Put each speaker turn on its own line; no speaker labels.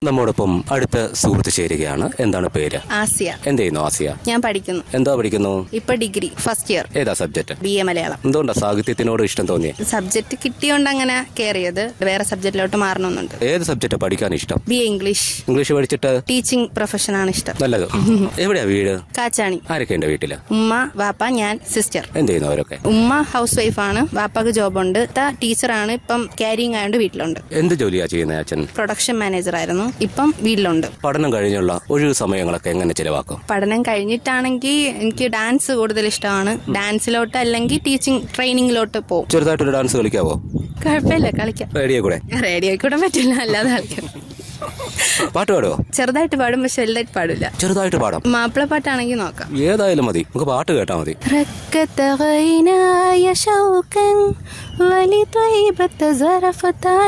നമ്മോടൊപ്പം അടുത്ത സുഹൃത്ത് ചേരുകയാണ് എന്താണ് പേര്
ആസിയ
എന്ത് ചെയ്യുന്നു ആസിയ
ഞാൻ പഠിക്കുന്നു
എന്താ പഠിക്കുന്നു
ഇപ്പൊ ഡിഗ്രി ഫസ്റ്റ് ഇയർ
ഏതാ സബ്ജക്ട്
ബി എ മലയാളം
എന്തുകൊണ്ടാ സാഹിത്യത്തിനോട് ഇഷ്ടം തോന്നിയേ
സബ്ജക്ട് കിട്ടിയോണ്ട് അങ്ങനെ കയറിയത് വേറെ സബ്ജക്റ്റിലോട്ട് മാറണമെന്നുണ്ട്
ഏത് സബ്ജക്റ്റ് പഠിക്കാൻ ഇഷ്ടം
ബി എ ഇംഗ്ലീഷ്
ഇംഗ്ലീഷ് പഠിച്ചിട്ട്
ടീച്ചിങ് പ്രൊഫഷനാണ് ഇഷ്ടം
നല്ലത് എവിടെയാ വീട്
കാച്ചാണി
ആരൊക്കെ ഉണ്ട് വീട്ടില്
ഉമ്മ വാപ്പ ഞാൻ സിസ്റ്റർ
എന്ത് ചെയ്യുന്നു അവരൊക്കെ
ഉമ്മ ഹൗസ് വൈഫാണ് വാപ്പാക്ക് ജോബുണ്ട് ത ടീച്ചറാണ് ഇപ്പം ക്യാരിങ് ആയതുകൊണ്ട് വീട്ടിലുണ്ട്
എന്ത് ജോലിയാ ചെയ്യുന്നത് അച്ഛൻ
പ്രൊഡക്ഷൻ മാനേജർ ആയിരുന്നു ഇപ്പം വീട്ടിലുണ്ട്
പഠനം കഴിഞ്ഞുള്ള ഒഴിവു സമയങ്ങളൊക്കെ എങ്ങനെ ചിലവാക്കും
പഠനം കഴിഞ്ഞിട്ടാണെങ്കിൽ എനിക്ക് ഡാൻസ് കൂടുതൽ ഇഷ്ടമാണ് ഡാൻസിലോട്ട് അല്ലെങ്കിൽ ടീച്ചിങ് ട്രെയിനിങ്ങിലോട്ട് പോകും
ചെറുതായിട്ടൊരു ഡാൻസ് കളിക്കാവോ
കുഴപ്പമില്ല കളിക്കാം
റേഡിയോ കൂടെ
റേഡിയോ കൂടെ പറ്റില്ല അല്ലാതെ കളിക്കാം
പാട്ട് പാടുവോ
ചെറുതായിട്ട് പാടും പക്ഷെ വലുതായിട്ട് പാടില്ല
ചെറുതായിട്ട് പാടാം
മാപ്പിള പാട്ടാണെങ്കിൽ നോക്കാം
ഏതായാലും മതി നമുക്ക് പാട്ട് കേട്ടാ മതി
ركت غيناي شوقا ولطيبة زرفت